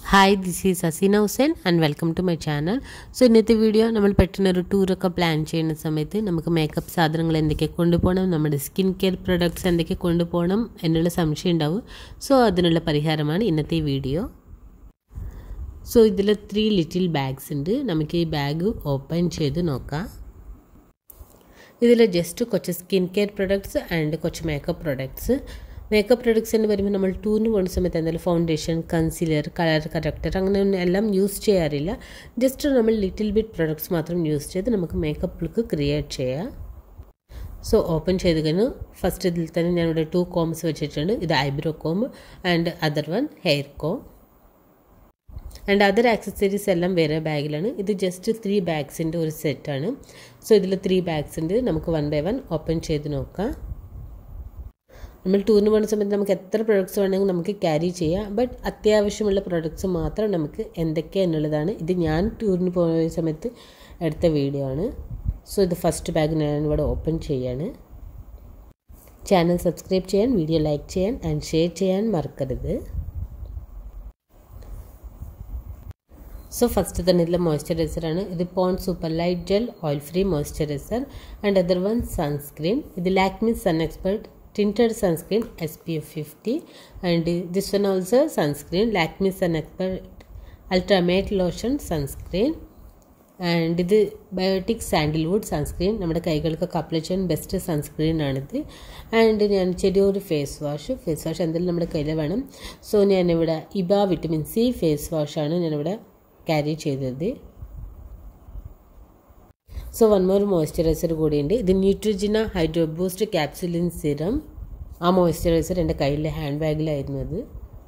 hi this is Aseena Hussain and welcome to my channel so ഇന്നത്തെ video നമ്മൾ പെട്ടെന്ന് ഒരു ടൂറൊക്കെ പ്ലാൻ ചെയ്യുന്ന സമയത്ത് നമുക്ക് മേക്കപ്പ് സാധനങ്ങൾ എന്തൊക്കെ കൊണ്ടുപോകണം നമ്മുടെ സ്കിൻ കെയർ പ്രൊഡക്ട്സ് എന്തൊക്കെ കൊണ്ടുപോകണം എന്നുള്ള സംശയം ഉണ്ടാവും സോ അതിനുള്ള പരിഹാരമാണ് ഇന്നത്തെ വീഡിയോ സോ ഇതിൽ ത്രീ ലിറ്റിൽ ബാഗ്സ് ഉണ്ട് നമുക്ക് ഈ ബാഗ് ഓപ്പൺ ചെയ്ത് നോക്കാം ഇതിൽ ജസ്റ്റ് കുറച്ച് സ്കിൻ കെയർ പ്രൊഡക്ട്സ് ആൻഡ് കുറച്ച് മേക്കപ്പ് പ്രൊഡക്ട്സ് മേക്കപ്പ് പ്രൊഡക്ട്സ് എന്ന് പറയുമ്പോൾ നമ്മൾ ടൂറിന് പോകുന്ന സമയത്ത് എന്തായാലും ഫൗണ്ടേഷൻ കൺസീലർ കളർ കറക്റ്റർ അങ്ങനെ ഒന്നും എല്ലാം യൂസ് ചെയ്യാറില്ല ജസ്റ്റ് നമ്മൾ ലിറ്റിൽ ബിറ്റ് പ്രൊഡക്ട്സ് മാത്രം യൂസ് ചെയ്ത് നമുക്ക് മേക്കപ്പ് ലുക്ക് ക്രിയേറ്റ് ചെയ്യാം സോ ഓപ്പൺ ചെയ്ത് കഴിഞ്ഞു ഫസ്റ്റ് ഇതിൽ തന്നെ ഞാനിവിടെ ടു കോംസ് വെച്ചിട്ടുണ്ട് ഇത് eyebrow comb and other one hair comb and other accessories എല്ലാം വേറെ ബാഗിലാണ് ഇത് ജസ്റ്റ് ത്രീ ബാഗ്സിൻ്റെ ഒരു സെറ്റാണ് സോ ഇതിൽ ത്രീ ബാഗ്സ് ഉണ്ട് നമുക്ക് വൺ ബൈ വൺ ഓപ്പൺ ചെയ്ത് നോക്കാം നമ്മൾ ടൂറിന് പോകുന്ന സമയത്ത് നമുക്ക് എത്ര പ്രൊഡക്ട്സ് വേണമെങ്കിൽ നമുക്ക് ക്യാരി ചെയ്യാം ബട്ട് അത്യാവശ്യമുള്ള പ്രൊഡക്ട്സ് മാത്രം നമുക്ക് എന്തൊക്കെ എന്നുള്ളതാണ് ഇത് ഞാൻ ടൂറിന് പോയ സമയത്ത് എടുത്ത വീഡിയോ ആണ് സോ ഇത് ഫസ്റ്റ് ബാഗ് ഞാൻ ഇവിടെ ഓപ്പൺ ചെയ്യാണ് ചാനൽ സബ്സ്ക്രൈബ് ചെയ്യാൻ വീഡിയോ ലൈക്ക് ചെയ്യാൻ ആൻഡ് ഷെയർ ചെയ്യാൻ മറക്കരുത് സോ ഫസ്റ്റ് തന്നെ ഇതിലെ മോയ്സ്ചറൈസറാണ് ഇത് Pond's super light gel oil free moisturiser and other one sunscreen ഇത് Lakme sun expert tinted sunscreen SPF 50 and this one also sunscreen Lakme Sun Expert Ultra Matte Lotion sunscreen and ഇത് Biotique sandalwood sunscreen നമ്മുടെ കൈകൾക്കൊക്കെ apply ചെയ്യാൻ best sunscreen ആണിത് and ഞാൻ ചെറിയൊരു face wash face wash എന്തെങ്കിലും നമ്മുടെ കയ്യിൽ വേണം സോ ഞാനിവിടെ ഇബ വിറ്റമിൻ സി ഫേസ് വാഷാണ് ഞാനിവിടെ ക്യാരി ചെയ്തത് സോ വൺ മോർ മോയ്സ്ചറൈസർ കൂടിയുണ്ട് ഇത് ന്യൂട്രിജിന ഹൈഡ്രോ ബൂസ്റ്റ് ക്യാപ്സുലിൻ സിറം ആ മോയ്സ്ചറൈസർ എൻ്റെ കയ്യിലെ ഹാൻഡ് ബാഗിലായിരുന്നു അത്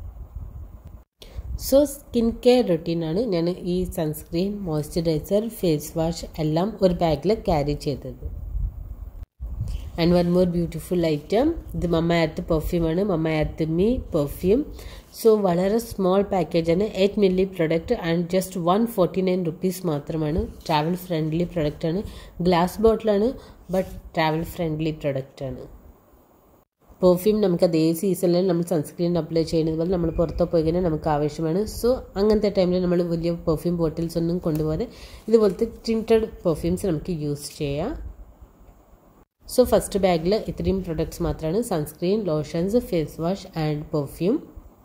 സോ സ്കിൻ കെയർ റൊട്ടീനാണ് ഞാൻ ഈ സൺസ്ക്രീൻ മോയ്സ്ചറൈസർ ഫേസ് വാഷ് എല്ലാം ഒരു ബാഗിൽ ക്യാരി ചെയ്തത് and one more beautiful item ഇത് മമ്മ എർത്ത് പെർഫ്യൂമാണ് Mamaearth me perfume so വളരെ സ്മോൾ പാക്കേജാണ് eight milli product and just one forty nine rupees മാത്രമാണ് ട്രാവൽ ഫ്രണ്ട്ലി പ്രൊഡക്റ്റാണ് ഗ്ലാസ് ബോട്ടിലാണ് ബട്ട് ട്രാവൽ ഫ്രണ്ട്ലി പ്രൊഡക്റ്റാണ് പെർഫ്യൂം നമുക്ക് അതേ സീസണിൽ നമ്മൾ സൺസ്ക്രീൻ അപ്ലൈ ചെയ്യുന്നത് പോലെ നമ്മൾ പുറത്ത് പോയി കഴിഞ്ഞാൽ നമുക്ക് ആവശ്യമാണ് സോ അങ്ങനത്തെ ടൈമിൽ നമ്മൾ വലിയ പെർഫ്യൂം ബോട്ടിൽസ് ഒന്നും കൊണ്ടുപോകാതെ ഇതുപോലത്തെ ടിൻറ്റഡ് പെർഫ്യൂംസ് നമുക്ക് യൂസ് ചെയ്യാം സോ ഫസ്റ്റ് ബാഗിൽ ഇത്രയും പ്രൊഡക്ട്സ് മാത്രമാണ് sunscreen lotions face wash and perfume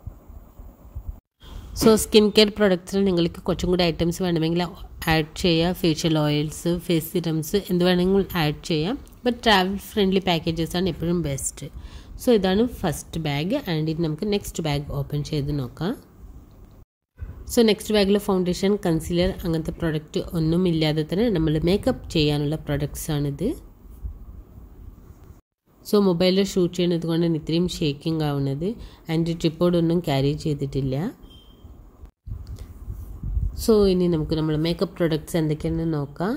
so skin care പ്രൊഡക്ട്സിൽ നിങ്ങൾക്ക് കുറച്ചും കൂടി ഐറ്റംസ് വേണമെങ്കിൽ ആഡ് ചെയ്യാം ഫേഷ്യൽ ഓയിൽസ് ഫേസ് സിറംസ് എന്ത് വേണമെങ്കിലും ആഡ് ചെയ്യാം ബട്ട് ട്രാവൽ ഫ്രണ്ട്ലി പാക്കേജസ് ആണ് എപ്പോഴും ബെസ്റ്റ് സോ ഇതാണ് ഫസ്റ്റ് ബാഗ് ആൻഡ് ഇത് നമുക്ക് നെക്സ്റ്റ് ബാഗ് ഓപ്പൺ ചെയ്ത് നോക്കാം സോ നെക്സ്റ്റ് ബാഗിൽ ഫൗണ്ടേഷൻ കൺസീലർ അങ്ങനത്തെ പ്രൊഡക്റ്റ് ഒന്നും ഇല്ലാതെ തന്നെ നമ്മൾ മേക്കപ്പ് ചെയ്യാനുള്ള പ്രൊഡക്ട്സ് ആണിത് സോ മൊബൈലിൽ ഷൂട്ട് ചെയ്യുന്നത് കൊണ്ടാണ് ഇത്രയും ഷേക്കിംഗ് ആവുന്നത് ആൻഡ് ട്രിപ്പോഡൊന്നും ക്യാരി ചെയ്തിട്ടില്ല സോ ഇനി നമുക്ക് നമ്മൾ മേക്കപ്പ് പ്രൊഡക്ട്സ് എന്തൊക്കെയാണെന്ന് നോക്കാം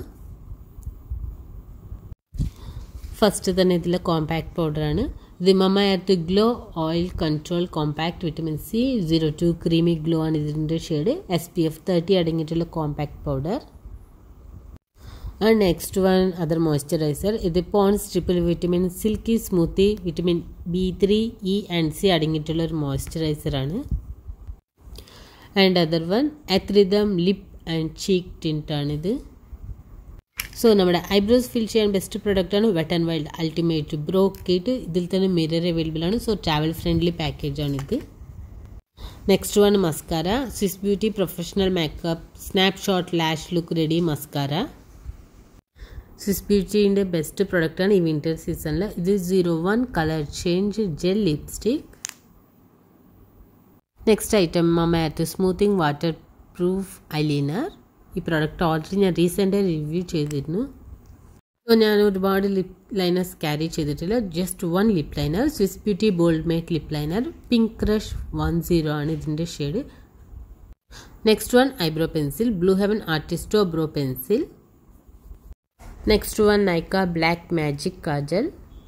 ഫസ്റ്റ് തന്നെ ഇതിലെ കോമ്പാക്ട് പൗഡറാണ് ഇത് Mamaearth glow oil control compact vitamin C zero two creamy glow ആണ് ഇതിൻ്റെ shade S P F thirty അടങ്ങിയിട്ടുള്ള compact powder and next one other moisturiser ഇത് Pond's triple vitamin silky smoothie vitamin B three E and C അടങ്ങിയിട്ടുള്ള ഒരു മോയ്സ്ചറൈസറാണ് and other one അത്രിതം lip and cheek ടിൻറ്റാണിത് so നമ്മുടെ ഐബ്രോസ് ഫിൽ ചെയ്യാൻ best പ്രൊഡക്റ്റാണ് wet and wild ultimate brow kit ഇതിൽ തന്നെ മിറർ അവൈലബിൾ ആണ് സോ ട്രാവൽ ഫ്രണ്ട്ലി പാക്കേജാണിത് next one mascara Swiss beauty professional makeup snapshot lash look ready mascara Swiss ബ്യൂട്ടീൻ്റെ best പ്രൊഡക്റ്റാണ് ഈ വിൻ്റർ സീസണിൽ ഇത് zero one colour change gel lipstick next item matte smoothing waterproof eyeliner ഈ product already ഞാൻ റീസെൻ്റായി review ചെയ്തിരുന്നു so ഞാൻ ഒരുപാട് ലിപ് ലൈനേഴ്സ് ക്യാരി ചെയ്തിട്ടില്ല just one lip liner Swiss beauty bold matte lip liner pink crush one zero ആണ് ഇതിൻ്റെ shade next one eyebrow pencil blue heaven ആർട്ടിസ്റ്റോ bro pencil next one Nykaa black magic kajal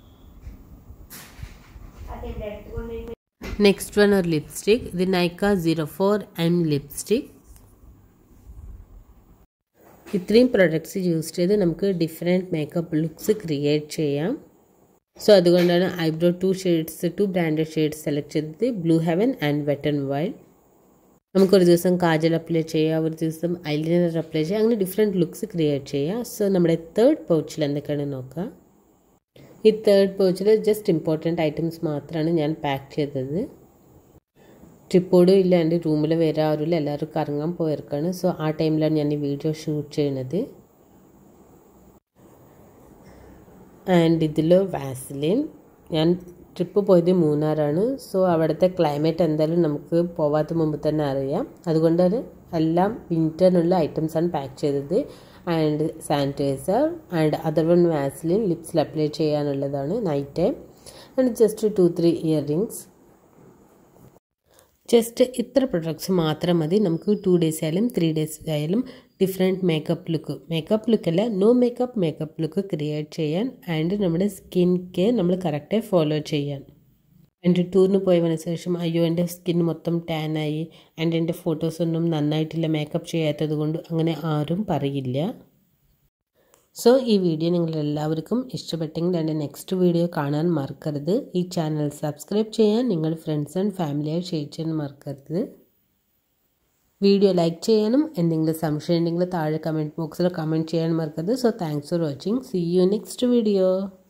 next one ഒരു lipstick ഇത് Nykaa zero four M lipstick ഇത്രയും products use ചെയ്ത് നമുക്ക് different makeup looks create ചെയ്യാം so അതുകൊണ്ടാണ് eyebrow two shades two branded shades select ചെയ്തത് blue heaven and wet and wild നമുക്കൊരു ദിവസം കാജൽ അപ്ലൈ ചെയ്യാം ഒരു ദിവസം ഐലൈനർ അപ്ലൈ ചെയ്യാം അങ്ങനെ ഡിഫറെൻറ്റ് ലുക്സ് ക്രിയേറ്റ് ചെയ്യാം സോ നമ്മുടെ തേർഡ് പൗച്ചിൽ എന്തൊക്കെയാണ് നോക്കുക ഈ തേർഡ് പൗച്ചിൽ ജസ്റ്റ് ഇമ്പോർട്ടൻ്റ് ഐറ്റംസ് മാത്രമാണ് ഞാൻ പാക്ക് ചെയ്തത് ട്രിപ്പോടും ഇല്ലാണ്ട് റൂമിൽ വേറെ ആരുമില്ല എല്ലാവരും കറങ്ങാൻ പോയിരിക്കാണ് സോ ആ ടൈമിലാണ് ഞാൻ ഈ വീഡിയോ ഷൂട്ട് ചെയ്യണത് ആൻഡ് ഇതിൽ വാസലിൻ ഞാൻ ട്രിപ്പ് പോയത് മൂന്നാറാണ് സോ അവിടുത്തെ ക്ലൈമറ്റ് എന്തായാലും നമുക്ക് പോവാത്ത മുമ്പ് തന്നെ അറിയാം അതുകൊണ്ടാണ് എല്ലാം വിൻ്ററിനുള്ള ഐറ്റംസാണ് പാക്ക് ചെയ്തത് and sanitizer and other one Vaseline ലിപ്സിൽ അപ്ലൈ ചെയ്യാനുള്ളതാണ് night time and just two three earrings just ഇത്ര പ്രൊഡക്ട്സ് മാത്രം മതി നമുക്ക് ടു ഡേയ്സ് ആയാലും ത്രീ ഡേയ്സ് ആയാലും ഡിഫറെൻറ്റ് മേക്കപ്പ് ലുക്ക് മേക്കപ്പ് ലുക്കല്ല no makeup makeup look create ചെയ്യാൻ ആൻഡ് നമ്മുടെ സ്കിൻ കെയർ നമ്മൾ കറക്റ്റായി ഫോളോ ചെയ്യാൻ എൻ്റെ ടൂറിന് പോയതിന് ശേഷം അയ്യോ എൻ്റെ സ്കിൻ മൊത്തം ടാനായി ആൻഡ് എൻ്റെ ഫോട്ടോസൊന്നും നന്നായിട്ടില്ല മേക്കപ്പ് ചെയ്യാത്തത് കൊണ്ട് അങ്ങനെ ആരും പറയില്ല സോ ഈ വീഡിയോ നിങ്ങൾ എല്ലാവർക്കും ഇഷ്ടപ്പെട്ടെങ്കിൽ എൻ്റെ നെക്സ്റ്റ് വീഡിയോ കാണാൻ മറക്കരുത് ഈ ചാനൽ സബ്സ്ക്രൈബ് ചെയ്യാൻ നിങ്ങൾ ഫ്രണ്ട്സ് ആൻഡ് ഫാമിലിയായി ഷെയർ ചെയ്യാൻ മറക്കരുത് വീഡിയോ ലൈക്ക് ചെയ്യാനും എന്തെങ്കിലും സംശയം ഉണ്ടെങ്കിൽ താഴെ കമൻറ്റ് ബോക്സിൽ കമൻറ്റ് ചെയ്യാൻ മറക്കരുത് so thanks for watching see you next video